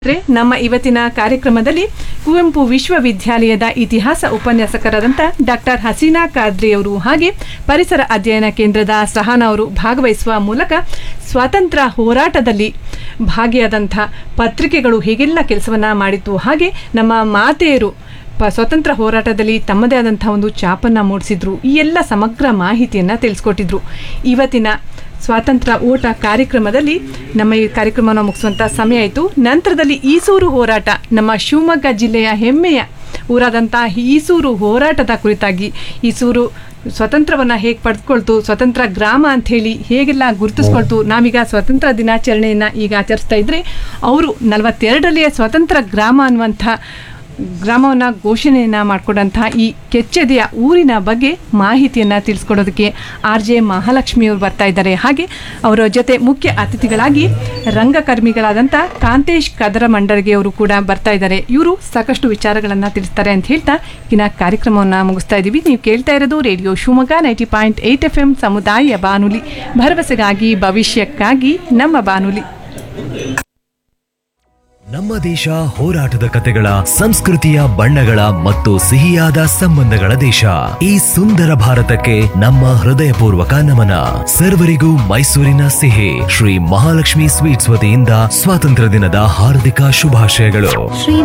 ಅಂದ್ರೆ ನಮ್ಮ ಇವತ್ತಿನ ಕಾರ್ಯಕ್ರಮದಲ್ಲಿ ಕುವೆಂಪು ವಿಶ್ವವಿದ್ಯಾಲಯದ ಇತಿಹಾಸ ಉಪನ್ಯಾಸಕರಾದಂಥ ಡಾಕ್ಟರ್ ಹಸೀನಾ ಖಾದ್ರಿ ಅವರು ಹಾಗೆ ಪರಿಸರ ಅಧ್ಯಯನ ಕೇಂದ್ರದ ಸಹನಾ ಅವರು ಭಾಗವಹಿಸುವ ಮೂಲಕ ಸ್ವಾತಂತ್ರ್ಯ ಹೋರಾಟದಲ್ಲಿ ಭಾಗಿಯಾದಂಥ ಪತ್ರಿಕೆಗಳು ಹೇಗೆಲ್ಲ ಕೆಲಸವನ್ನ ಮಾಡಿತ್ತು ಹಾಗೆ ನಮ್ಮ ಮಾತೆಯರು ಪ ಸ್ವತಂತ್ರ ಹೋರಾಟದಲ್ಲಿ ತಮ್ಮದೇ ಆದಂಥ ಒಂದು ಚಾಪನ್ನು ಮೂಡಿಸಿದ್ರು ಈ ಎಲ್ಲ ಸಮಗ್ರ ಮಾಹಿತಿಯನ್ನು ತಿಳಿಸ್ಕೊಟ್ಟಿದ್ರು ಇವತ್ತಿನ ಸ್ವಾತಂತ್ರ್ಯ ಓಟ ಕಾರ್ಯಕ್ರಮದಲ್ಲಿ ನಮ್ಮ ಈ ಕಾರ್ಯಕ್ರಮವನ್ನು ಮುಗಿಸುವಂಥ ಸಮಯ ಆಯಿತು ನಂತರದಲ್ಲಿ ಈಸೂರು ಹೋರಾಟ ನಮ್ಮ ಶಿವಮೊಗ್ಗ ಜಿಲ್ಲೆಯ ಹೆಮ್ಮೆಯ ಊರಾದಂಥ ಈಸೂರು ಹೋರಾಟದ ಕುರಿತಾಗಿ ಈಸೂರು ಸ್ವತಂತ್ರವನ್ನು ಹೇಗೆ ಪಡೆದುಕೊಳ್ತು ಸ್ವತಂತ್ರ ಗ್ರಾಮ ಅಂಥೇಳಿ ಹೇಗೆಲ್ಲ ಗುರುತಿಸ್ಕೊಳ್ತು ನಾವೀಗ ಸ್ವತಂತ್ರ ದಿನಾಚರಣೆಯನ್ನು ಈಗ ಆಚರಿಸ್ತಾ ಇದ್ರೆ ಅವರು ನಲವತ್ತೆರಡರಲ್ಲಿಯೇ ಸ್ವತಂತ್ರ ಗ್ರಾಮ ಅನ್ನುವಂಥ ಗ್ರಾಮವನ್ನು ಘೋಷಣೆಯನ್ನು ಮಾಡಿಕೊಂಡಂತಹ ಈ ಕೆಚ್ಚೆದೆಯ ಊರಿನ ಬಗ್ಗೆ ಮಾಹಿತಿಯನ್ನು ತಿಳಿಸ್ಕೊಡೋದಕ್ಕೆ ಆರ್ ಜೆ ಮಹಾಲಕ್ಷ್ಮಿಯವರು ಬರ್ತಾ ಇದ್ದಾರೆ ಹಾಗೆ ಅವರ ಜೊತೆ ಮುಖ್ಯ ಅತಿಥಿಗಳಾಗಿ ರಂಗಕರ್ಮಿಗಳಾದಂಥ ಕಾಂತೇಶ್ ಕದರ ಮಂಡರ್ಗೆ ಅವರು ಕೂಡ ಬರ್ತಾ ಇದ್ದಾರೆ ಇವರು ಸಾಕಷ್ಟು ವಿಚಾರಗಳನ್ನು ತಿಳಿಸ್ತಾರೆ ಅಂತ ಹೇಳ್ತಾ ಇನ್ನ ಕಾರ್ಯಕ್ರಮವನ್ನು ಮುಗಿಸ್ತಾ ಇದ್ದೀವಿ ನೀವು ಕೇಳ್ತಾ ಇರೋದು radio Shivamogga ninety point eight F M ಸಮುದಾಯ ಬಾನುಲಿ ಭರವಸೆಗಾಗಿ ಭವಿಷ್ಯಕ್ಕಾಗಿ ನಮ್ಮ ಬಾನುಲಿ ನಮ್ಮ ದೇಶ ಹೋರಾಟದ ಕತೆಗಳ ಸಂಸ್ಕೃತಿಯ ಬಣ್ಣಗಳ ಮತ್ತು ಸಿಹಿಯಾದ ಸಂಬಂಧಗಳ ದೇಶ ಈ ಸುಂದರ ಭಾರತಕ್ಕೆ ನಮ್ಮ ಹೃದಯಪೂರ್ವಕ ನಮನ ಸರ್ವರಿಗೂ ಮೈಸೂರಿನ ಸಿಹಿ ಶ್ರೀ ಮಹಾಲಕ್ಷ್ಮಿ ಸ್ವೀಟ್ಸ್ ವತಿಯಿಂದ ಸ್ವಾತಂತ್ರ್ಯ ದಿನದ ಹಾರ್ದಿಕ ಶುಭಾಶಯಗಳು